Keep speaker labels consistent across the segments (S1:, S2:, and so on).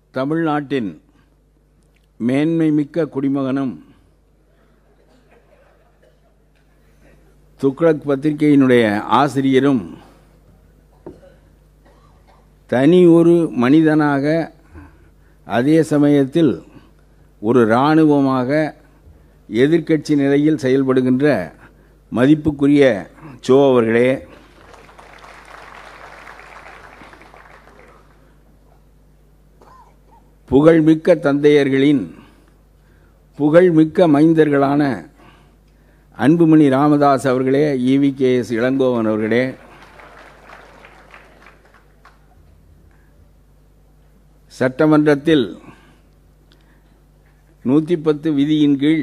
S1: தமிழ்நாட்டின் மேன்மைமிக்க குடிமகனும் துக்ளக் பத்திரிகையினுடைய ஆசிரியரும் தனி ஒரு மனிதனாக அதே சமயத்தில் ஒரு இராணுவமாக எதிர்க்கட்சி நிலையில் செயல்படுகின்ற மதிப்புக்குரிய சோ அவர்களே புகழ்மிக்க தந்தையர்களின் புகழ்மிக்க மைந்தர்களான அன்புமணி ராமதாஸ் அவர்களே ஈவி கே எஸ் இளங்கோவன் அவர்களே சட்டமன்றத்தில் நூற்றி பத்து விதியின் கீழ்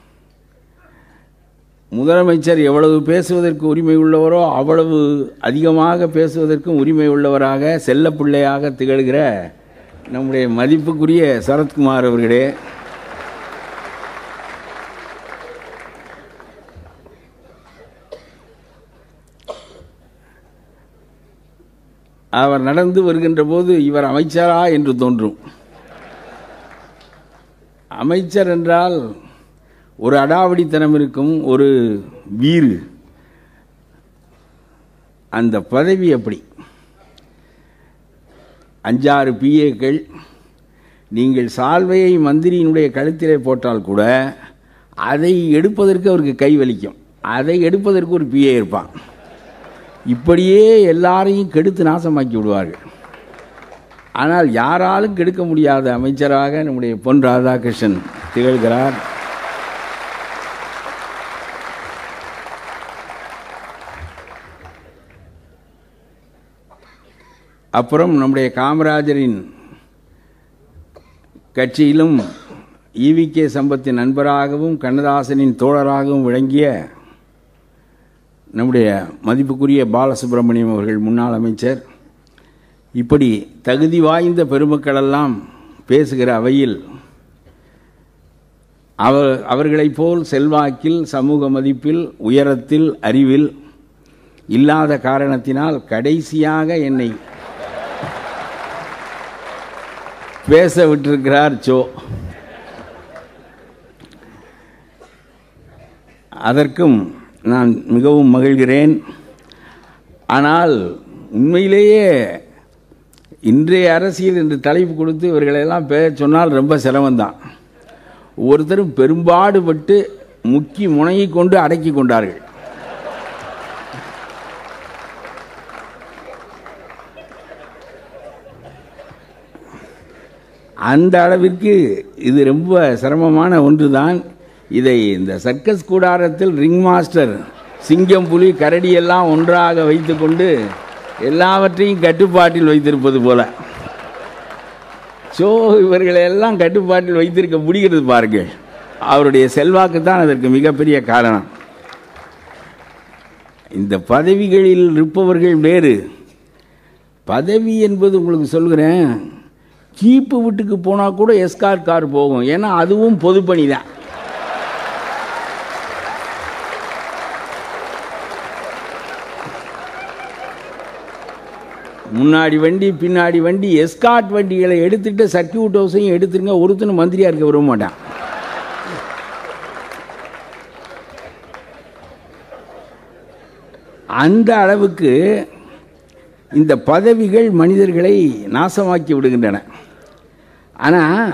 S1: முதலமைச்சர் எவ்வளவு பேசுவதற்கு உரிமை உள்ளவரோ அவ்வளவு அதிகமாக பேசுவதற்கும் உரிமை உள்ளவராக செல்லப்பிள்ளையாக திகழ்கிற நம்முடைய மதிப்புக்குரிய சரத்குமார் அவர்களே அவர் நடந்து வருகின்ற போது இவர் அமைச்சரா என்று தோன்றும் அமைச்சர் என்றால் ஒரு அடாவடித்தனம் இருக்கும் ஒரு வீறு அந்த பதவி அப்படி அஞ்சாறு பிஏக்கள் நீங்கள் சால்வையை மந்திரியினுடைய கழுத்திலே போட்டால் கூட அதை எடுப்பதற்கு அவருக்கு கை வலிக்கும் அதை எடுப்பதற்கு ஒரு பிஏ இருப்பான் இப்படியே எல்லாரையும் கெடுத்து நாசமாக்கி விடுவார்கள் ஆனால் யாராலும் கெடுக்க முடியாத அமைச்சராக நம்முடைய பொன் ராதாகிருஷ்ணன் திகழ்கிறார் அப்புறம் நம்முடைய காமராஜரின் கட்சியிலும் ஈவி கே சம்பத்தின் நண்பராகவும் கண்ணதாசனின் தோழராகவும் விளங்கிய நம்முடைய மதிப்புக்குரிய பாலசுப்ரமணியம் அவர்கள் முன்னாள் அமைச்சர் இப்படி தகுதி வாய்ந்த பெருமக்களெல்லாம் பேசுகிற அவையில் அவர் அவர்களைப் போல் செல்வாக்கில் சமூக மதிப்பில் உயரத்தில் அறிவில் இல்லாத காரணத்தினால் கடைசியாக என்னை பேச விட்டிருக்கிறார் சோ அதற்கும் நான் மிகவும் மகிழ்கிறேன் ஆனால் உண்மையிலேயே இன்றைய அரசியல் என்று தலைப்பு கொடுத்து இவர்களெல்லாம் பேச சொன்னால் ரொம்ப சிரமம்தான் ஒருத்தரும் பெரும்பாடுபட்டு முக்கி முனையை கொண்டு அடக்கி கொண்டார்கள் அந்த அளவிற்கு இது ரொம்ப சிரமமான ஒன்றுதான் இதை இந்த சர்க்கஸ் கூடாரத்தில் ரிங் மாஸ்டர் சிங்கம் புலி கரடி எல்லாம் ஒன்றாக வைத்துக்கொண்டு எல்லாவற்றையும் கட்டுப்பாட்டில் வைத்திருப்பது போல ஸோ இவர்களை எல்லாம் கட்டுப்பாட்டில் வைத்திருக்க முடிகிறது பாருங்கள் அவருடைய செல்வாக்கு தான் அதற்கு மிகப்பெரிய காரணம் இந்த பதவிகளில் இருப்பவர்கள் வேறு பதவி என்பது உங்களுக்கு சொல்கிறேன் கீப்பு வீட்டுக்கு போனால் கூட எஸ்கார் கார் போகும் ஏன்னா அதுவும் பொதுப்பணி தான் முன்னாடி வண்டி பின்னாடி வண்டி எஸ்காட் வண்டிகளை எடுத்துட்டு சர்க்கியூட் ஹவுஸையும் எடுத்துருங்க ஒருத்தனும் மந்திரியா இருக்க விரும்ப மாட்டான் அந்த அளவுக்கு இந்த பதவிகள் மனிதர்களை நாசமாக்கி விடுகின்றன ஆனால்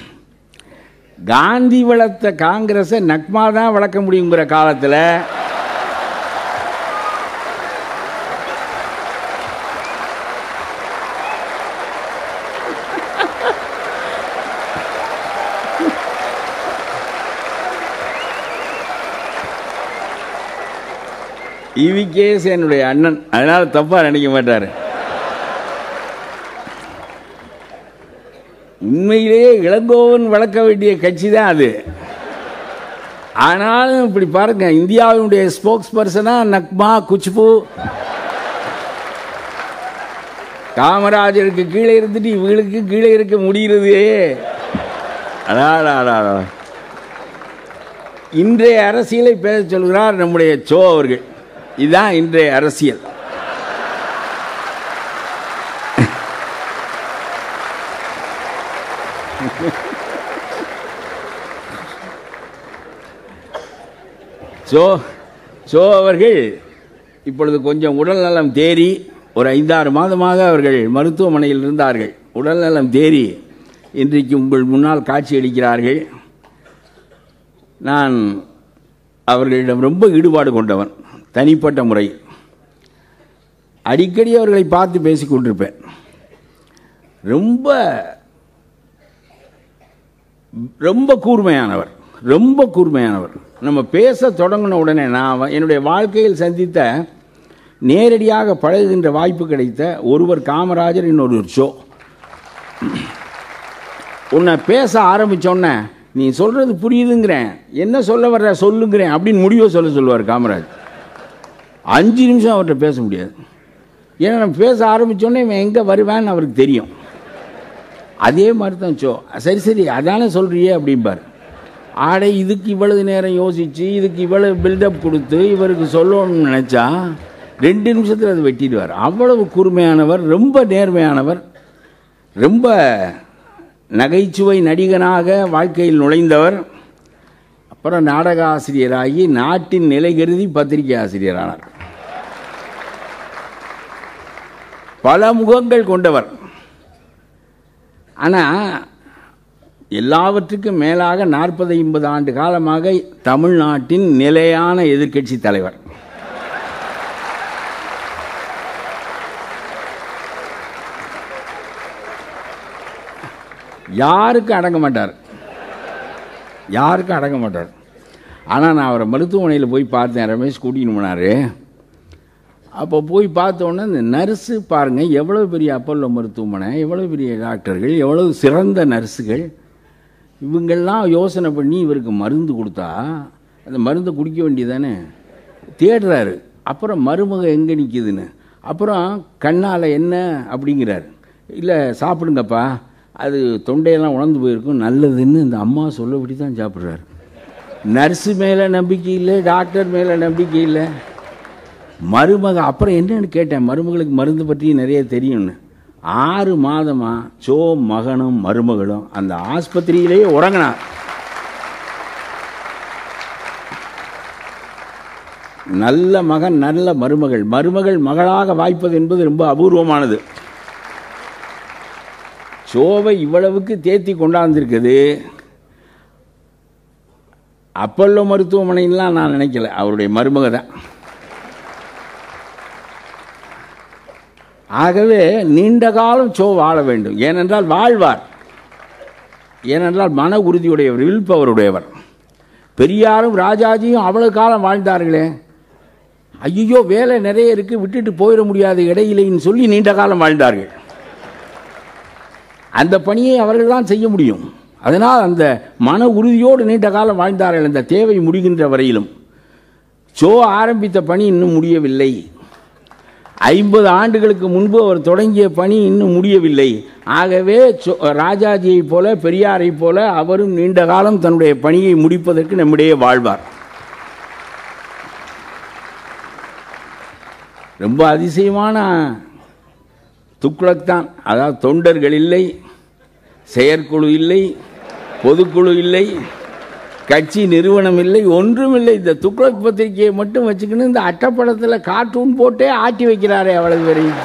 S1: காந்தி வளர்த்த காங்கிரஸை நக்மா தான் வளர்க்க முடியுங்கிற காலத்தில் இவிகேஸ் என்னுடைய அண்ணன் அதனால தப்பா நினைக்க மாட்டார் உண்மையிலேயே இளங்கோவன் வளர்க்க வேண்டிய கட்சி தான் அது ஆனாலும் இப்படி பாருங்க இந்தியாவினுடைய ஸ்போக்ஸ் பர்சனா நக்மா குச்பு காமராஜருக்கு கீழே இருந்துட்டு இவங்களுக்கு கீழே இருக்க முடிகிறது அடாடா இன்றைய அரசியலை பேச சொல்கிறார் நம்முடைய சோ அவர்கள் இதுதான் இன்றைய அரசியல் சோ சோ அவர்கள் இப்பொழுது கொஞ்சம் உடல்நலம் தேறி ஒரு ஐந்தாறு மாதமாக அவர்கள் மருத்துவமனையில் இருந்தார்கள் உடல்நலம் தேறி இன்றைக்கு உங்கள் முன்னால் காட்சி அளிக்கிறார்கள் நான் அவர்களிடம் ரொம்ப ஈடுபாடு கொண்டவன் தனிப்பட்ட முறை அடிக்கடி அவர்களை பார்த்து பேசிக் கொண்டிருப்பேன் ரொம்ப ரொம்ப கூர்மையானவர் ரொம்ப கூர்மையானவர் நம்ம பேச தொடங்கின உடனே நான் என்னுடைய வாழ்க்கையில் சந்தித்த நேரடியாக பழகுகின்ற வாய்ப்பு கிடைத்த ஒருவர் காமராஜர் இன்னொருவர் ஷோ உன்னை பேச ஆரம்பித்தோன்னே நீ சொல்கிறது புரியுதுங்கிறேன் என்ன சொல்ல வர்ற சொல்லுங்கிறேன் அப்படின்னு முடிவை சொல்ல சொல்லுவார் காமராஜ் அஞ்சு நிமிஷம் அவர்கிட்ட பேச முடியாது ஏன்னா நம்ம பேச ஆரம்பித்தோன்னே இவன் எங்கே வருவேன்னு அவருக்கு தெரியும் அதே மாதிரி தான் சோ சரி சரி அதானே சொல்கிறியே அப்படிம்பார் ஆடை இதுக்கு இவ்வளவு நேரம் யோசித்து இதுக்கு இவ்வளவு பில்டப் கொடுத்து இவருக்கு சொல்லணும்னு நினச்சா ரெண்டு நிமிஷத்தில் அதை வெட்டிடுவார் அவ்வளவு கூர்மையானவர் ரொம்ப நேர்மையானவர் ரொம்ப நகைச்சுவை நடிகனாக வாழ்க்கையில் நுழைந்தவர் அப்புறம் நாடக ஆசிரியராகி நாட்டின் நிலை கருதி பத்திரிகை ஆசிரியரானார் பல முகங்கள் கொண்டவர் ஆனால் எல்லாவற்றுக்கும் மேலாக நாற்பது ஐம்பது ஆண்டு காலமாக தமிழ்நாட்டின் நிலையான எதிர்க்கட்சி தலைவர் யாருக்கும் அடங்க மாட்டார் யாருக்கும் அடங்க மாட்டார் ஆனால் நான் அவரை மருத்துவமனையில் போய் பார்த்தேன் ரமேஷ் கூட்டின்னு போனார் அப்போ போய் பார்த்தோன்னே இந்த நர்ஸு பாருங்கள் எவ்வளோ பெரிய அப்பல்லோ மருத்துவமனை எவ்வளோ பெரிய டாக்டர்கள் எவ்வளோ சிறந்த நர்ஸுகள் இவங்கெல்லாம் யோசனை பண்ணி இவருக்கு மருந்து கொடுத்தா அந்த மருந்தை குடிக்க வேண்டியதானே தேடுறாரு அப்புறம் மருமக எங்கே நிற்கிதுன்னு அப்புறம் கண்ணால் என்ன அப்படிங்கிறார் இல்லை சாப்பிடுங்கப்பா அது தொண்டையெல்லாம் உணர்ந்து போயிருக்கும் நல்லதுன்னு இந்த அம்மா சொல்லபடி தான் சாப்பிட்றாரு நர்ஸு மேலே நம்பிக்கை இல்லை டாக்டர் மேலே நம்பிக்கை இல்லை மருமக அப்புறம் என்னன்னு கேட்டேன் மருமகளுக்கு மருந்து பற்றி நிறைய தெரியும்னு ஆறு மாதமா சோ மகனும் மருமகளும் அந்த ஆஸ்பத்திரியிலேயே உறங்கினா நல்ல மகன் நல்ல மருமகள் மருமகள் மகளாக வாய்ப்பது என்பது ரொம்ப அபூர்வமானது சோவை இவ்வளவுக்கு தேத்தி கொண்டாந்துருக்குது அப்பல்லோ மருத்துவமனைலாம் நான் நினைக்கல அவருடைய மருமக தான் ஆகவே நீண்ட காலம் சோ வாழ வேண்டும் ஏனென்றால் வாழ்வார் ஏனென்றால் மன உறுதியுடையவர் வில் பவருடையவர் பெரியாரும் ராஜாஜியும் அவ்வளவு காலம் வாழ்ந்தார்களே ஐயோ வேலை நிறைய இருக்கு விட்டுட்டு போயிட முடியாது இடையிலேன்னு சொல்லி நீண்ட காலம் வாழ்ந்தார்கள் அந்த பணியை அவர்கள் தான் செய்ய முடியும் அதனால் அந்த மன உறுதியோடு நீண்ட காலம் வாழ்ந்தார்கள் அந்த தேவை முடிகின்ற வரையிலும் சோ ஆரம்பித்த பணி இன்னும் முடியவில்லை ஐம்பது ஆண்டுகளுக்கு முன்பு அவர் தொடங்கிய பணி இன்னும் முடியவில்லை ஆகவே ராஜாஜியைப் போல பெரியாரைப் போல அவரும் நீண்ட காலம் தன்னுடைய பணியை முடிப்பதற்கு நம்மிடையே வாழ்வார் ரொம்ப அதிசயமான துக்ளக் தான் அதாவது தொண்டர்கள் இல்லை செயற்குழு இல்லை பொதுக்குழு இல்லை கட்சி நிறுவனம் இல்லை ஒன்றும் இல்லை இந்த துக்ளக் பத்திரிகையை மட்டும் வச்சுக்கின்னு இந்த அட்டப்படத்தில் கார்ட்டூன் போட்டே ஆட்டி வைக்கிறாரே அவ்வளவு வரையும்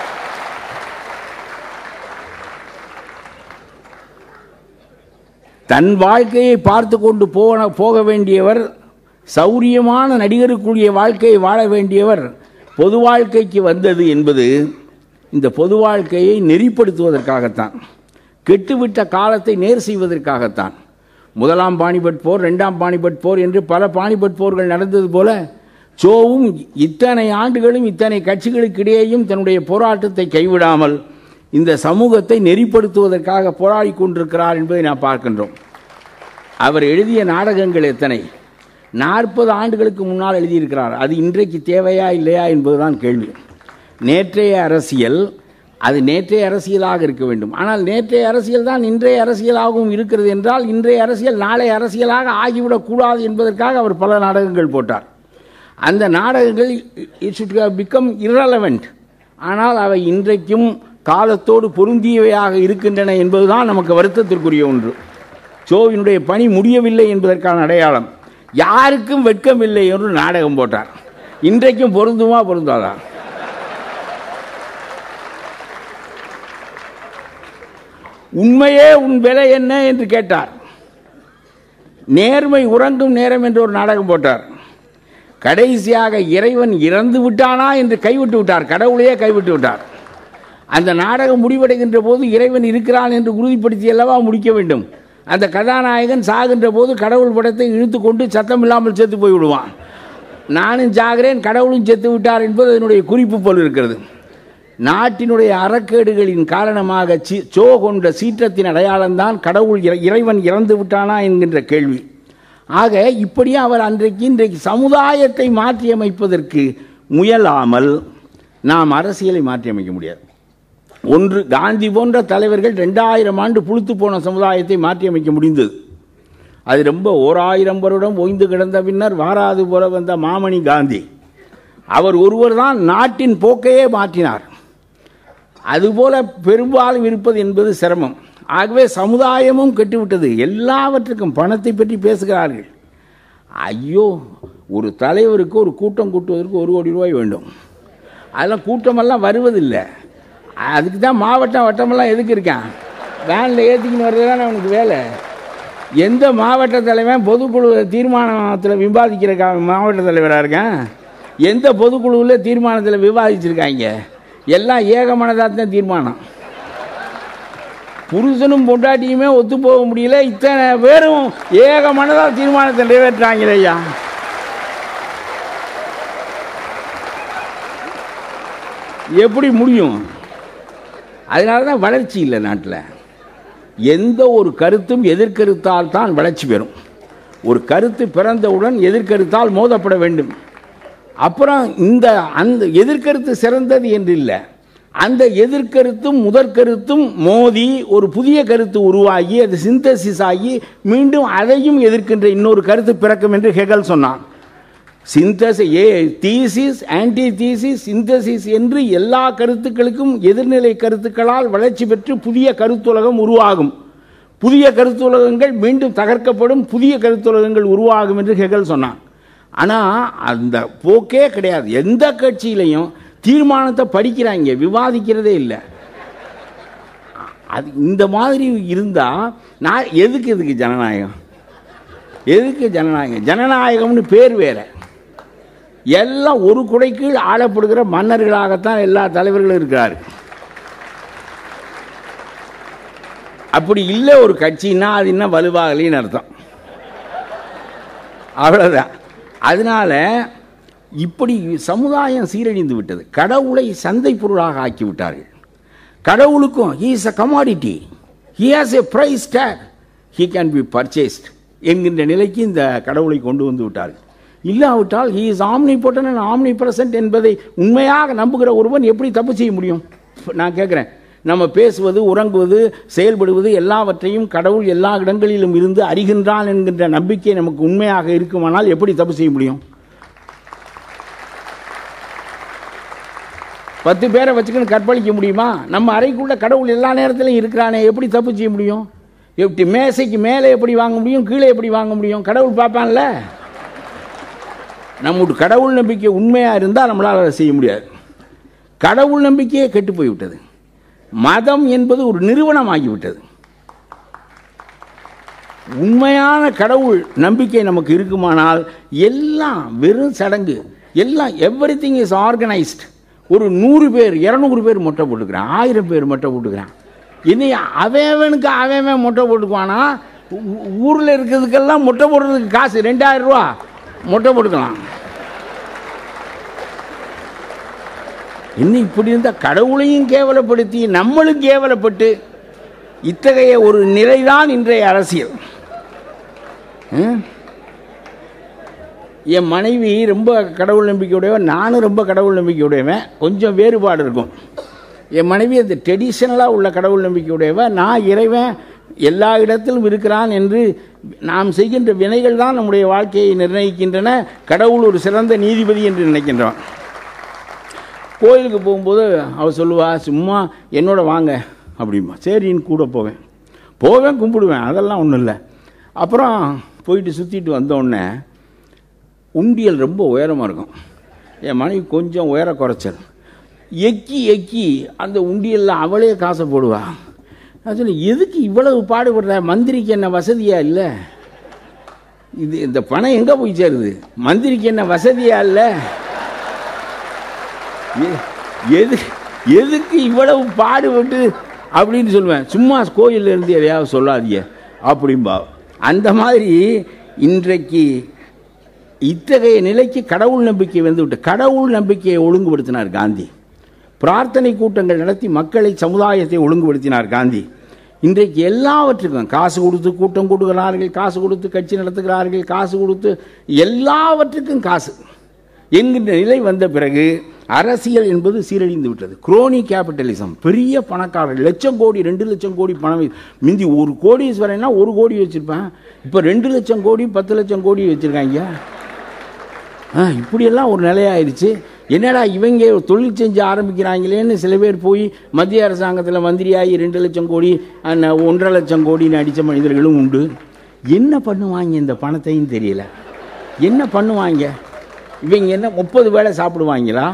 S1: தன் வாழ்க்கையை பார்த்து கொண்டு போன போக வேண்டியவர் சௌரியமான நடிகருக்குரிய வாழ்க்கையை வாழ வேண்டியவர் பொது வாழ்க்கைக்கு வந்தது என்பது இந்த பொது வாழ்க்கையை நெறிப்படுத்துவதற்காகத்தான் கெட்டுவிட்ட காலத்தை நேர் செய்வதற்காகத்தான் முதலாம் பாணிபட் போர் ரெண்டாம் பாணிபட் போர் என்று பல பாணிபட் போர்கள் நடந்தது போல சோவும் இத்தனை ஆண்டுகளும் இத்தனை கட்சிகளுக்கு இடையேயும் தன்னுடைய போராட்டத்தை கைவிடாமல் இந்த சமூகத்தை நெறிப்படுத்துவதற்காக போராடி கொண்டிருக்கிறார் என்பதை நாம் பார்க்கின்றோம் அவர் எழுதிய நாடகங்கள் எத்தனை நாற்பது ஆண்டுகளுக்கு முன்னால் எழுதியிருக்கிறார் அது இன்றைக்கு தேவையா இல்லையா என்பதுதான் கேள்வி நேற்றைய அரசியல் அது நேற்றைய அரசியலாக இருக்க வேண்டும் ஆனால் நேற்றைய அரசியல் தான் இன்றைய அரசியலாகவும் இருக்கிறது என்றால் இன்றைய அரசியல் நாளை அரசியலாக ஆகிவிடக்கூடாது என்பதற்காக அவர் பல நாடகங்கள் போட்டார் அந்த நாடகங்கள் இட் சுட் பிகம் இரலவெண்ட் ஆனால் அவை இன்றைக்கும் காலத்தோடு பொருந்தியவையாக இருக்கின்றன என்பதுதான் நமக்கு வருத்தத்திற்குரிய ஒன்று சோவினுடைய பணி முடியவில்லை என்பதற்கான அடையாளம் யாருக்கும் வெட்கமில்லை என்று நாடகம் போட்டார் இன்றைக்கும் பொருந்துமா பொருந்தாதா உண்மையே உன் விலை என்ன என்று கேட்டார் நேர்மை உறங்கும் நேரம் என்று ஒரு நாடகம் போட்டார் கடைசியாக இறைவன் இறந்து விட்டானா என்று கைவிட்டு விட்டார் கடவுளையே கைவிட்டு விட்டார் அந்த நாடகம் முடிவடைகின்ற போது இறைவன் இருக்கிறான் என்று உறுதிப்படுத்தி அல்லவா முடிக்க வேண்டும் அந்த கதாநாயகன் சாகின்ற போது கடவுள் படத்தை இழுத்து கொண்டு சத்தம் இல்லாமல் செத்து போய் விடுவான் நானும் சாகிறேன் கடவுளும் செத்து விட்டார் என்பது அதனுடைய குறிப்பு போல் இருக்கிறது நாட்டினுடைய அறக்கேடுகளின் காரணமாக சி- சோ கொண்ட சீற்றத்தின் அடையாளம்தான் கடவுள் இறை- இறைவன் இறந்து விட்டானா என்கின்ற கேள்வி ஆக இப்படியே அவர் அன்றைக்கு இன்றைக்கு சமுதாயத்தை மாற்றியமைப்பதற்கு முயலாமல் நாம் அரசியலை மாற்றியமைக்க முடியாது ஒன்று காந்தி போன்ற தலைவர்கள் ரெண்டாயிரம் ஆண்டு புழுத்து போன சமுதாயத்தை மாற்றியமைக்க முடிந்தது அது ரொம்ப ஓராயிரம் வருடம் ஓய்ந்து கிடந்த பின்னர் வாராது போல வந்த மாமணி காந்தி அவர் ஒருவர் தான் நாட்டின் போக்கையே மாற்றினார் அதுபோல பெரும்பாலும் இருப்பது என்பது சிரமம் ஆகவே சமுதாயமும் கெட்டுவிட்டது எல்லாவற்றுக்கும் பணத்தை பற்றி பேசுகிறார்கள் ஐயோ ஒரு தலைவருக்கு ஒரு கூட்டம் கூட்டுவதற்கு ஒரு கோடி ரூபாய் வேண்டும் அதெல்லாம் கூட்டமெல்லாம் வருவதில்லை அதுக்கு தான் மாவட்டம் வட்டமெல்லாம் எதுக்கு இருக்கான் வேனில் ஏற்றிக்கின்னு வர்றது தானே அவனுக்கு வேலை எந்த மாவட்ட தலைவன் பொதுக்குழு தீர்மானத்தில் விவாதிக்கிற கா- மாவட்ட தலைவராக இருக்கான் எந்த பொதுக்குழுவில் தீர்மானத்தில் விவாதிச்சிருக்காங்க எல்லாம் ஏகமனதாக தான் தீர்மானம் புருஷனும் பொண்டாட்டியுமே ஒத்து போக முடியல இத்தனை பேரும் ஏகமனதாக தீர்மானத்தை நிறைவேற்றாங்களே ஐயா எப்படி முடியும் அதனால தான் வளர்ச்சி இல்லை நாட்டில் எந்த ஒரு கருத்தும் எதிர்கருத்தால் தான் வளர்ச்சி பெறும் ஒரு கருத்து பிறந்தவுடன் எதிர்கருத்தால் மோதப்பட வேண்டும் அப்புறம் இந்த அந்த எதிர்கருத்து சிறந்தது என்று இல்லை அந்த எதிர்கருத்தும் முதற்கருத்தும் மோதி ஒரு புதிய கருத்து உருவாகி அது சிந்தசிஸ் ஆகி மீண்டும் அதையும் எதிர்க்கின்ற இன்னொரு கருத்து பிறக்கும் என்று ஹெகல் சொன்னான் சிந்தசி ஏ தீசிஸ் ஆன்டி தீசிஸ் சிந்தசிஸ் என்று எல்லா கருத்துக்களுக்கும் எதிர்நிலை கருத்துக்களால் வளர்ச்சி பெற்று புதிய கருத்துலகம் உருவாகும் புதிய கருத்துலகங்கள் மீண்டும் தகர்க்கப்படும் புதிய கருத்துலகங்கள் உருவாகும் என்று ஹெகல் சொன்னான் ஆனால் அந்த போக்கே கிடையாது எந்த கட்சியிலையும் தீர்மானத்தை படிக்கிறாங்க விவாதிக்கிறதே இல்லை அது இந்த மாதிரி இருந்தால் நான் எதுக்கு எதுக்கு ஜனநாயகம் எதுக்கு ஜனநாயகம் ஜனநாயகம்னு பேர் வேற எல்லாம் ஒரு குடை கீழ் ஆளப்படுகிற மன்னர்களாகத்தான் எல்லா தலைவர்களும் இருக்கிறாரு அப்படி இல்லை ஒரு கட்சின்னா அது இன்னும் வலுவாகலின்னு அர்த்தம் அவ்வளோதான் அதனால இப்படி சமுதாயம் சீரழிந்து விட்டது கடவுளை சந்தை பொருளாக ஆக்கி விட்டார்கள் கடவுளுக்கும் he is a commodity he has a price tag he can be purchased என்கின்ற நிலைக்கு இந்த கடவுளை கொண்டு வந்து விட்டார்கள் இல்லாவிட்டால் he is omnipotent and omnipresent என்பதை உண்மையாக நம்புகிற ஒருவன் எப்படி தப்பு செய்ய முடியும் நான் கேட்குறேன் நம்ம பேசுவது உறங்குவது செயல்படுவது எல்லாவற்றையும் கடவுள் எல்லா இடங்களிலும் இருந்து அறிகின்றான் என்கின்ற நம்பிக்கை நமக்கு உண்மையாக இருக்குமானால் எப்படி தப்பு செய்ய முடியும் பத்து பேரை வச்சுக்கின்னு கற்பழிக்க முடியுமா நம்ம அறைக்குள்ள கடவுள் எல்லா நேரத்திலும் இருக்கிறானே எப்படி தப்பு செய்ய முடியும் எப்படி மேசைக்கு மேலே எப்படி வாங்க முடியும் கீழே எப்படி வாங்க முடியும் கடவுள் பார்ப்பான்ல நம்முடைய கடவுள் நம்பிக்கை உண்மையாக இருந்தால் நம்மளால் அதை செய்ய முடியாது கடவுள் நம்பிக்கையே கெட்டு போய்விட்டது மதம் என்பது ஒரு நிறுவனம் ஆகிவிட்டது உண்மையான கடவுள் நம்பிக்கை நமக்கு இருக்குமானால் எல்லாம் வெறும் சடங்கு எல்லாம் எவ்ரி திங் இஸ் ஆர்கனைஸ்ட் ஒரு நூறு பேர் இரநூறு பேர் மொட்டை போட்டுக்கிறான் ஆயிரம் பேர் மொட்டை போட்டுக்கிறான் இனி அவனுக்கு அவன் மொட்டை போட்டுக்குவானா ஊ- ஊர்ல இருக்கிறதுக்கெல்லாம் மொட்டை போடுறதுக்கு காசு ரெண்டாயிரம் ரூபா மொட்டை போட்டுக்கலாம் இன்னும் இப்படி இருந்தால் கடவுளையும் கேவலப்படுத்தி நம்மளும் கேவலப்பட்டு இத்தகைய ஒரு நிலைதான் இன்றைய அரசியல் ம்? என் மனைவி ரொம்ப கடவுள் நம்பிக்கையுடையவன் நானும் ரொம்ப கடவுள் நம்பிக்கையுடையவன் கொஞ்சம் வேறுபாடு இருக்கும் என் மனைவி அந்த ட்ரெடிஷ்னலாக உள்ள கடவுள் நம்பிக்கையுடையவன் நான் இறைவன் எல்லா இடத்திலும் இருக்கிறான் என்று நாம் செய்கின்ற வினைகள் தான் நம்முடைய வாழ்க்கையை நிர்ணயிக்கின்றன கடவுள் ஒரு சிறந்த நீதிபதி என்று நினைக்கின்றவன் கோயிலுக்கு போகும்போது அவள் சொல்லுவா சும்மா என்னோட வாங்க அப்படிம்பா சரின்னு கூட போவேன் போவேன் கும்பிடுவேன் அதெல்லாம் ஒன்றும் இல்லை அப்புறம் போயிட்டு சுற்றிட்டு வந்தோடனே உண்டியல் ரொம்ப உயரமாக இருக்கும் என் மனைவி கொஞ்சம் உயர குறைச்சல் எக்கி எக்கி அந்த உண்டியலில் அவளே காசை போடுவா நான் சொன்னேன் எதுக்கு இவ்வளவு பாடுபடுற மந்திரிக்கு என்ன வசதியா இல்லை இது இந்த பணம் எங்கே போய் சேருது மந்திரிக்கு என்ன வசதியா இல்லை எ- எது எதுக்கு இவ்வளவு பாடுபட்டு அப்படின்னு சொல்லுவேன் சும்மா கோயில்ல இருந்து எதையாவது சொல்லாதீங்க அப்படிம்பா அந்த மாதிரி இன்றைக்கு இத்தகைய நிலைக்கு கடவுள் நம்பிக்கை வந்து விட்டு கடவுள் நம்பிக்கையை ஒழுங்குபடுத்தினார் காந்தி பிரார்த்தனை கூட்டங்கள் நடத்தி மக்களை சமுதாயத்தை ஒழுங்குபடுத்தினார் காந்தி இன்றைக்கு எல்லாவற்றுக்கும் காசு கொடுத்து கூட்டம் கூடுகிறார்கள் காசு கொடுத்து கட்சி நடத்துகிறார்கள் காசு கொடுத்து எல்லாவற்றுக்கும் காசு என்கின்ற நிலை வந்த பிறகு அரசியல் என்பது சீரழிந்து விட்டது குரோனி கேபிட்டலிசம் பெரிய பணக்காரர் லட்சம் கோடி ரெண்டு லட்சம் கோடி பணம் வை- மிந்தி ஒரு கோடீஸ்வரன்னா ஒரு கோடி வச்சிருப்பேன் இப்போ ரெண்டு லட்சம் கோடி பத்து லட்சம் கோடி வச்சிருக்காங்க ஆ இப்படியெல்லாம் ஒரு நிலையாயிருச்சு என்னடா இவங்க தொழில் செஞ்சு ஆரம்பிக்கிறாங்களேன்னு சில பேர் போய் மத்திய அரசாங்கத்தில் மந்திரியாகி ரெண்டு லட்சம் கோடி அண்ண, ஒன்றரை லட்சம் கோடின்னு அடித்த மனிதர்களும் உண்டு என்ன பண்ணுவாங்க இந்த பணத்தையும் தெரியல என்ன பண்ணுவாங்க இவங்க என்ன முப்பது வேளை சாப்பிடுவாங்களா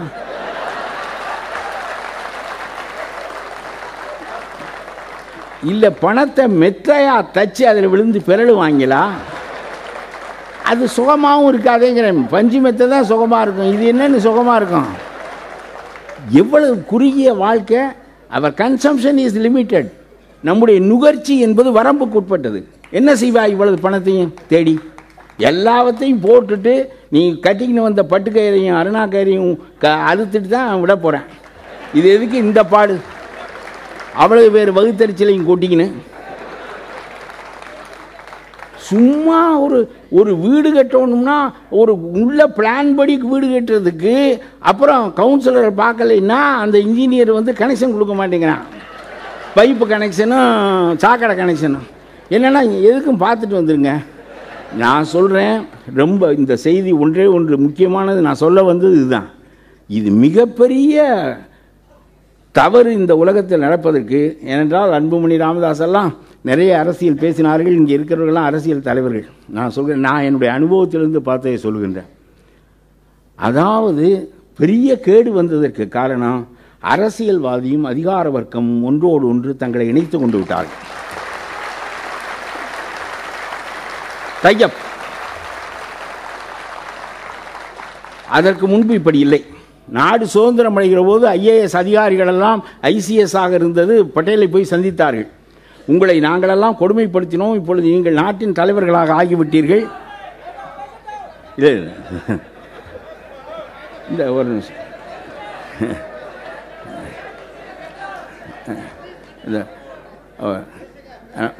S1: இல்லை பணத்தை மெத்தையா தச்சு அதில் விழுந்து பிறழுவாங்களா அது சுகமாகவும் இருக்காதேங்கிறேன் பஞ்சு மெத்தை தான் சுகமாக இருக்கும் இது என்னன்னு சுகமாக இருக்கும் எவ்வளவு குறுகிய வாழ்க்கை அவர் கன்சம்ஷன் இஸ் லிமிட்டெட் நம்முடைய நுகர்ச்சி என்பது வரம்புக்கு உட்பட்டது என்ன செய்வா இவ்வளவு பணத்தையும் தேடி எல்லாவற்றையும் போட்டுட்டு நீ கட்டிக்கின்னு வந்த பட்டுக்கயிறையும் அருணா கயிறையும் க அறுத்துட்டு தான் விட போகிறேன் இது எதுக்கு இந்த பாடு அவ்வளவு பேர் வகுத்தறிச்சலையும் கூட்டிக்கின்னு சும்மா ஒரு ஒரு வீடு கட்டணும்னா ஒரு உள்ள பிளான் படி வீடு கட்டுறதுக்கு அப்புறம் கவுன்சிலரை பார்க்கலைன்னா அந்த இன்ஜினியர் வந்து கனெக்ஷன் கொடுக்க மாட்டேங்கிறான் பைப்பு கனெக்ஷனும் சாக்கடை கனெக்ஷனும் என்னென்னா எதுக்கும் பார்த்துட்டு வந்துருங்க நான் சொல்கிறேன் ரொம்ப இந்த செய்தி ஒன்றே ஒன்று முக்கியமானது நான் சொல்ல வந்தது இதுதான் இது மிகப்பெரிய தவறு இந்த உலகத்தில் நடப்பதற்கு ஏனென்றால் அன்புமணி ராமதாஸ் எல்லாம் நிறைய அரசியல் பேசினார்கள் இங்கே இருக்கிறவர்கள்லாம் அரசியல் தலைவர்கள் நான் சொல்கிறேன் நான் என்னுடைய அனுபவத்திலிருந்து பார்த்ததை சொல்கின்றேன் அதாவது பெரிய கேடு வந்ததற்கு காரணம் அரசியல்வாதியும் அதிகார வர்க்கமும் ஒன்றோடு ஒன்று தங்களை இணைத்து கொண்டு விட்டார்கள் தையப் அதற்கு முன்பு இப்படி இல்லை நாடு சுதந்திரம் அடைகிற போது ஐஏஎஸ் அதிகாரிகள் எல்லாம் ஐசிஎஸ் ஆக இருந்தது பட்டேலை போய் சந்தித்தார்கள் உங்களை நாங்களெல்லாம் கொடுமைப்படுத்தினோம் இப்பொழுது நீங்கள் நாட்டின் தலைவர்களாக ஆகிவிட்டீர்கள் இல்லை இல்லை. இந்த ஒரு நிமிஷம் இந்த அஹ், அஹ்,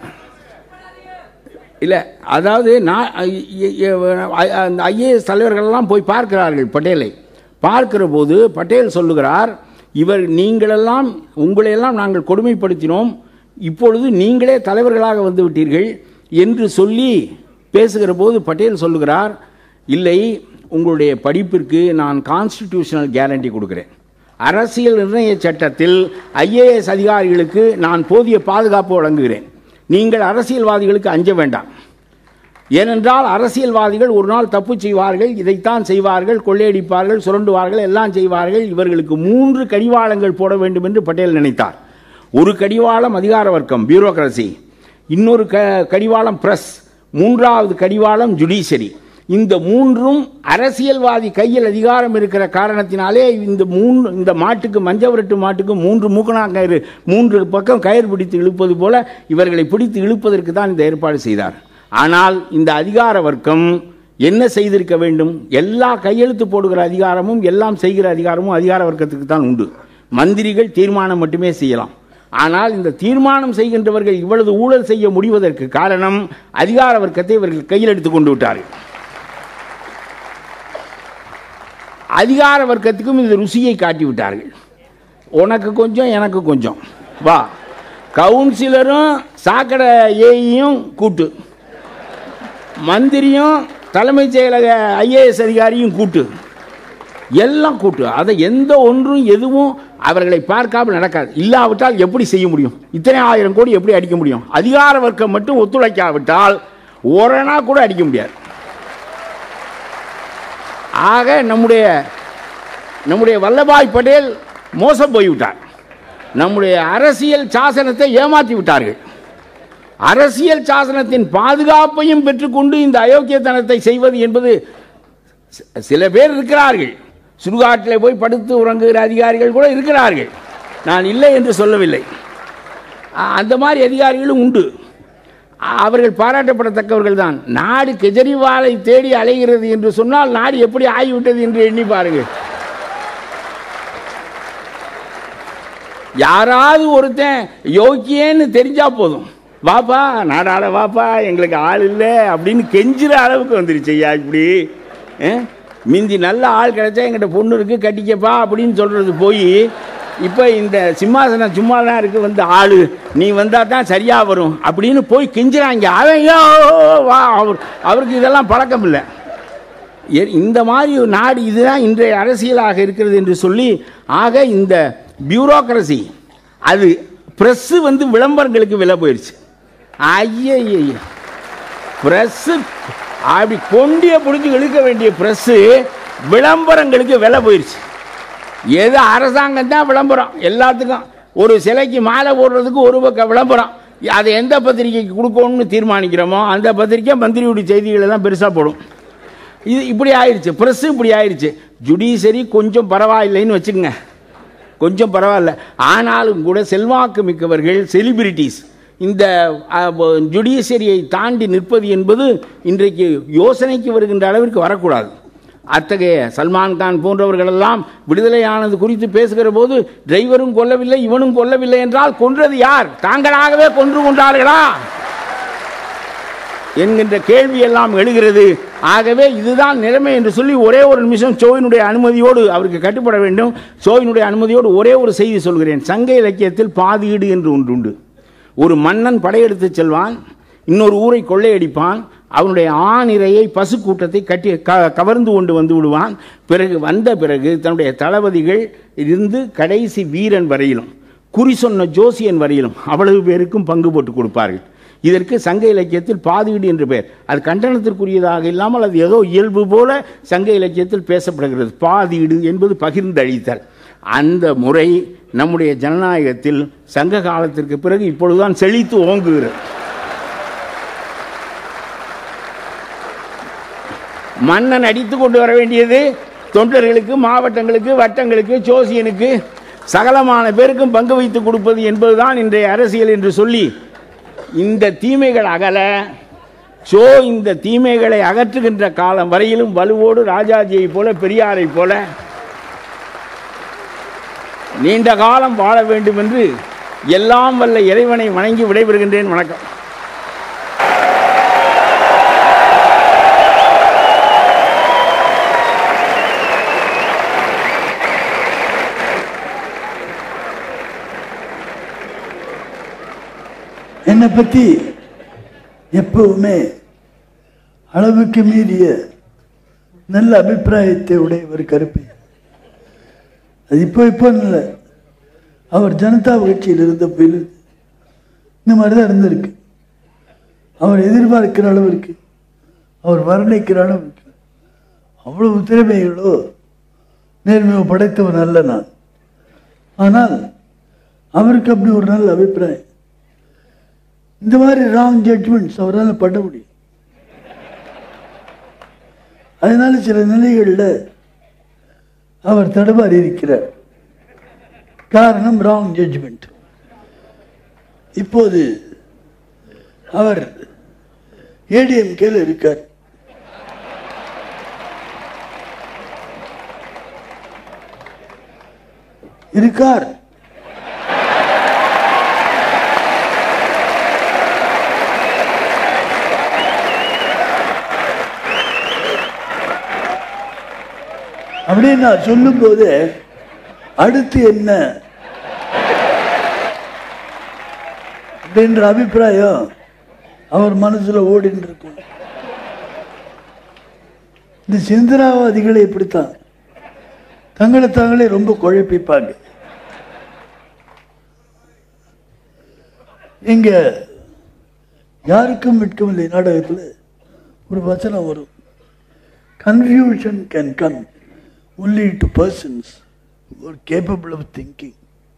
S1: இல்லை அதாவது நான் அந்த ஐஏஎஸ் தலைவர்களெல்லாம் போய் பார்க்கிறார்கள் பட்டேலை பார்க்கிற போது பட்டேல் சொல்லுகிறார் இவர் நீங்களெல்லாம் உங்களையெல்லாம் நாங்கள் கொடுமைப்படுத்தினோம் இப்பொழுது நீங்களே தலைவர்களாக வந்து விட்டீர்கள் என்று சொல்லி பேசுகிற போது பட்டேல் சொல்லுகிறார் இல்லை உங்களுடைய படிப்பிற்கு நான் கான்ஸ்டிடியூஷனல் கேரண்டி கொடுக்கிறேன் அரசியல் நிர்ணய சட்டத்தில் ஐஏஎஸ் அதிகாரிகளுக்கு நான் போதிய பாதுகாப்பு வழங்குகிறேன் நீங்கள் அரசியல்வாதிகளுக்கு அஞ்ச வேண்டாம் ஏனென்றால் அரசியல்வாதிகள் ஒரு நாள் தப்பு செய்வார்கள் இதைத்தான் செய்வார்கள் கொள்ளையடிப்பார்கள் சுரண்டுவார்கள் எல்லாம் செய்வார்கள் இவர்களுக்கு மூன்று கடிவாளங்கள் போட வேண்டும் என்று பட்டேல் நினைத்தார் ஒரு கடிவாளம் அதிகார வர்க்கம் பியூரோக்ரசி இன்னொரு க கடிவாளம் பிரஸ் மூன்றாவது கடிவாளம் ஜுடிஷரி இந்த மூன்றும் அரசியல்வாதி கையில் அதிகாரம் இருக்கிற காரணத்தினாலே இந்த மூன்று இந்த மாட்டுக்கு மஞ்சவரட்டு மாட்டுக்கு மூன்று மூக்கணா கயிறு மூன்று பக்கம் கயிறு பிடித்து இழுப்பது போல இவர்களை பிடித்து இழுப்பதற்கு தான் இந்த ஏற்பாடு செய்தார் ஆனால் இந்த அதிகார வர்க்கம் என்ன செய்திருக்க வேண்டும் எல்லா கையெழுத்து போடுகிற அதிகாரமும் எல்லாம் செய்கிற அதிகாரமும் அதிகார வர்க்கத்துக்கு தான் உண்டு மந்திரிகள் தீர்மானம் மட்டுமே செய்யலாம் ஆனால் இந்த தீர்மானம் செய்கின்றவர்கள் இவ்வளவு ஊழல் செய்ய முடிவதற்கு காரணம் அதிகார வர்க்கத்தை இவர்கள் கையில் எடுத்துக் கொண்டு விட்டார்கள் அதிகார வர்க்கத்துக்கும் இந்த ருசியை காட்டி விட்டார்கள் உனக்கு கொஞ்சம் எனக்கு கொஞ்சம் வா கவுன்சிலரும் சாக்கடை ஏயும் கூட்டு மந்திரியும் தலைமைச் செயலக ஐஏஎஸ் அதிகாரியும் கூட்டு எல்லாம் கூட்டு அதை எந்த ஒன்றும் எதுவும் அவர்களை பார்க்காமல் நடக்காது இல்லாவிட்டால் எப்படி செய்ய முடியும் இத்தனை ஆயிரம் கோடி எப்படி அடிக்க முடியும் அதிகார வர்க்கம் மட்டும் ஒத்துழைக்காவிட்டால் ஒரணா கூட அடிக்க முடியாது ஆக நம்முடைய நம்முடைய வல்லபாய் பட்டேல் மோசம் போய்விட்டார் நம்முடைய அரசியல் சாசனத்தை ஏமாற்றி விட்டார்கள் அரசியல் சாசனத்தின் பாதுகாப்பையும் பெற்றுக்கொண்டு இந்த அயோக்கியத்தனத்தை செய்வது என்பது சி- சில பேர் இருக்கிறார்கள் சுடுகாட்டில் போய் படுத்து உறங்குகிற அதிகாரிகள் கூட இருக்கிறார்கள் நான் இல்லை என்று சொல்லவில்லை அ- அந்த மாதிரி அதிகாரிகளும் உண்டு அ- அவர்கள் பாராட்டப்படத்தக்கவர்கள் தான் நாடு கெஜ்ரிவாலை தேடி அலைகிறது என்று சொன்னால் நாடு எப்படி ஆகிவிட்டது என்று எண்ணி பாருங்கள் யாராவது ஒருத்தன் யோக்கியன்னு தெரிஞ்சா போதும் வாப்பா நாடாள வாப்பா எங்களுக்கு ஆள் இல்லை அப்படின்னு கெஞ்சுற அளவுக்கு வந்துருச்சு ஐயா இப்படி ஆ? மிந்தி நல்ல ஆள் கிடைச்சா எங்கிட்ட பொண்ணு இருக்கு கட்டிக்கப்பா அப்படின்னு சொல்றது போய் இப்போ இந்த சிம்மாசனம் சும்மா தான் இருக்கு வந்து ஆளு நீ வந்தா தான் சரியா வரும் அப்படின்னு போய் கெஞ்சுறாங்க அவன் "ஐயோ, வா அவர் அவருக்கு இதெல்லாம் பழக்கம் இல்லை எ- இந்த மாதிரி ஒரு நாடு இதுதான் இன்றைய அரசியலாக இருக்கிறது என்று சொல்லி ஆக இந்த பியூரோக்ரசி அது பிரஸ் வந்து விளம்பரங்களுக்கு விலை போயிடுச்சு ஐய பிரஸ் அப்படி கொண்டிய பிடிச்சி இழுக்க வேண்டிய பிரஸ் விளம்பரங்களுக்கு விலை போயிடுச்சு ஏதோ அரசாங்கம் தான் விளம்பரம் எல்லாத்துக்கும் ஒரு சிலைக்கு மாலை போடுறதுக்கு ஒரு பக்கம் விளம்பரம் அதை எந்த பத்திரிக்கைக்கு கொடுக்கணும்னு தீர்மானிக்கிறோமோ அந்த பத்திரிக்கை மந்திரியுடைய செய்திகளை தான் பெருசாக போடும் இது இப்படி ஆயிடுச்சு ப்ரெஸ் இப்படி ஆயிடுச்சு ஜுடிஷரி கொஞ்சம் பரவாயில்லைன்னு வச்சுக்கோங்க கொஞ்சம் பரவாயில்ல ஆனாலும் கூட செல்வாக்கு மிக்கவர்கள் செலிபிரிட்டிஸ் இந்த ஜுடிஷியரியை தாண்டி நிற்பது என்பது இன்றைக்கு யோசனைக்கு வருகின்ற அளவிற்கு வரக்கூடாது அத்தகைய சல்மான் கான் போன்றவர்களெல்லாம் விடுதலையானது குறித்து பேசுகிற போது டிரைவரும் கொல்லவில்லை இவனும் கொல்லவில்லை என்றால் கொன்றது யார் தாங்களாகவே கொன்று கொண்டார்களா என்கின்ற கேள்வி எல்லாம் எழுகிறது ஆகவே இதுதான் நிலைமை என்று சொல்லி ஒரே ஒரு நிமிஷம் சோவினுடைய அனுமதியோடு அவருக்கு கட்டுப்பட வேண்டும் சோவினுடைய அனுமதியோடு ஒரே ஒரு செய்தி சொல்கிறேன் சங்க இலக்கியத்தில் பாதீடு என்று ஒன்று உண்டு ஒரு மன்னன் படையெடுத்து செல்வான் இன்னொரு ஊரை கொள்ளையடிப்பான் அவனுடைய ஆண் இரையை பசு கூட்டத்தை கட்டி க- கவர்ந்து கொண்டு வந்து விடுவான் பிறகு வந்த பிறகு தன்னுடைய தளபதிகள் இருந்து கடைசி வீரன் வரையிலும் குறி சொன்ன ஜோசியன் வரையிலும் அவ்வளவு பேருக்கும் பங்கு போட்டு கொடுப்பார்கள் இதற்கு சங்க இலக்கியத்தில் பாதீடு என்று பெயர் அது கண்டனத்திற்குரியதாக இல்லாமல் அது ஏதோ இயல்பு போல சங்க இலக்கியத்தில் பேசப்படுகிறது பாதீடு என்பது பகிர்ந்தழித்தல் அந்த முறை நம்முடைய ஜனநாயகத்தில் சங்க காலத்திற்கு பிறகு இப்பொழுதுதான் செழித்து ஓங்குகிறது மன்னன் அடித்து கொண்டு வர வேண்டியது தொண்டர்களுக்கு மாவட்டங்களுக்கு வட்டங்களுக்கு ஜோசியனுக்கு சகலமான பேருக்கும் பங்கு வைத்து கொடுப்பது என்பதுதான் இன்றைய அரசியல் என்று சொல்லி இந்த தீமைகள் அகல சோ இந்த தீமைகளை அகற்றுகின்ற காலம் வரையிலும் வலுவோடு ராஜாஜியை போல பெரியாரை போல நீண்ட காலம் வாழ வேண்டும் என்று எல்லாம் வல்ல இறைவனை வணங்கி விடைபெறுகின்றேன் வணக்கம்
S2: என்னை பற்றி எப்பவுமே அளவுக்கு மீறிய நல்ல அபிப்பிராயத்தை உடையவர் கருப்பை அது இப்போ இப்போ இல்லை அவர் ஜனதா கட்சியில் இருந்த போயிலிருந்து இந்த மாதிரி தான் இருந்திருக்கு அவர் எதிர்பார்க்கிற அளவிற்கு அவர் வர்ணிக்கிற அளவுக்கு அவ்வளவு திறமைகளோ நேர்மையோ படைத்தவன் அல்ல நான் ஆனால் அவருக்கு அப்படி ஒரு நல்ல அபிப்பிராயம் இந்த மாதிரி ராங் ஜட்ஜ்மெண்ட்ஸ் அவரால் பண்ண முடியும் அதனால சில நிலைகளில் அவர் தடுமாறி இருக்கிறார் காரணம் ராங் ஜட்ஜ்மெண்ட் இப்போது அவர் ஏடிஎம்கேல இருக்கார் இருக்கார் அப்படின்னு நான் சொல்லும்போது அடுத்து என்ன அப்படின்ற அபிப்பிராயம் அவர் மனசுல ஓடின்னு இருக்கும் இந்த சிந்தனாவாதிகளை இப்படித்தான் தங்களை தாங்களே ரொம்ப குழப்பிப்பாங்க இங்க யாருக்கும் வெட்கமில்லை நாடகத்தில் ஒரு வசனம் வரும் confusion can come only to persons who are capable of thinking.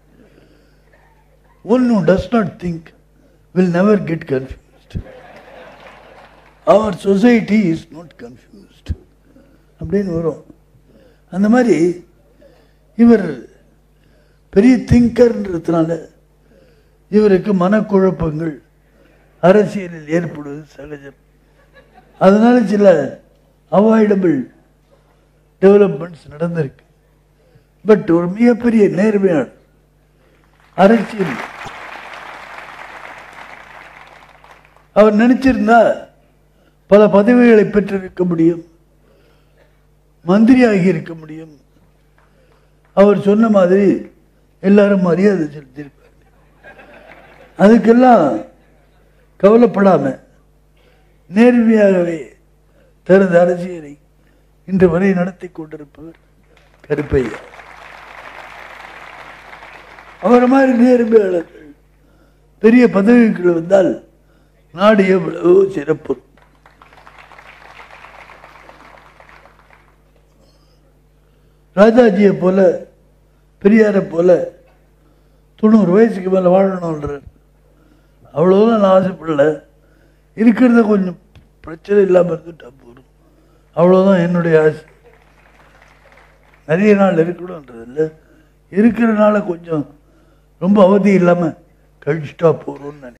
S2: One who does not think will never get confused. Our society is not confused. அப்படின்னு வரும் அந்த மாதிரி இவர் பெரிய திங்கர்ன்றதுனால இவருக்கு மனக்குழப்பங்கள் அரசியலில் ஏற்படுவது சகஜம் அதனால சில அவாய்டபிள் டெவலப்மெண்ட்ஸ் நடந்திருக்கு பட் ஒரு மிகப்பெரிய நேர்மையான அரசியல் அவர் நினைச்சிருந்தா பல பதவிகளை பெற்றிருக்க முடியும் மந்திரியாகி இருக்க முடியும் அவர் சொன்ன மாதிரி எல்லாரும் மரியாதை செலுத்தியிருப்பாங்க அதுக்கெல்லாம் கவலைப்படாம நேர்மையாகவே தனது அரசியலை இன்று வரை நடத்தி கொண்டிருப்பவர் கருப்பையா அவர் மாதிரி நேர்மையாளர்கள் பெரிய பதவிகள் வந்தால் நாடு எவ்வளவோ சிறப்பு ராஜாஜியை போல பெரியாரை போல தொண்ணூறு வயசுக்கு மேலே வாழணுன்றார் அவ்வளோதான் நான் ஆசைப்படல இருக்கிறத கொஞ்சம் பிரச்சனை இல்லாமல் இருந்துட்டா போதும் அவ்வளோதான் என்னுடைய ஆசை நிறைய நாள் இருக்கணுன்றது இல்லை இருக்கிற நாளை கொஞ்சம் ரொம்ப அவதி இல்லாமல் கழிச்சிட்டா போகிறோம்னு நினைக்கிறேன்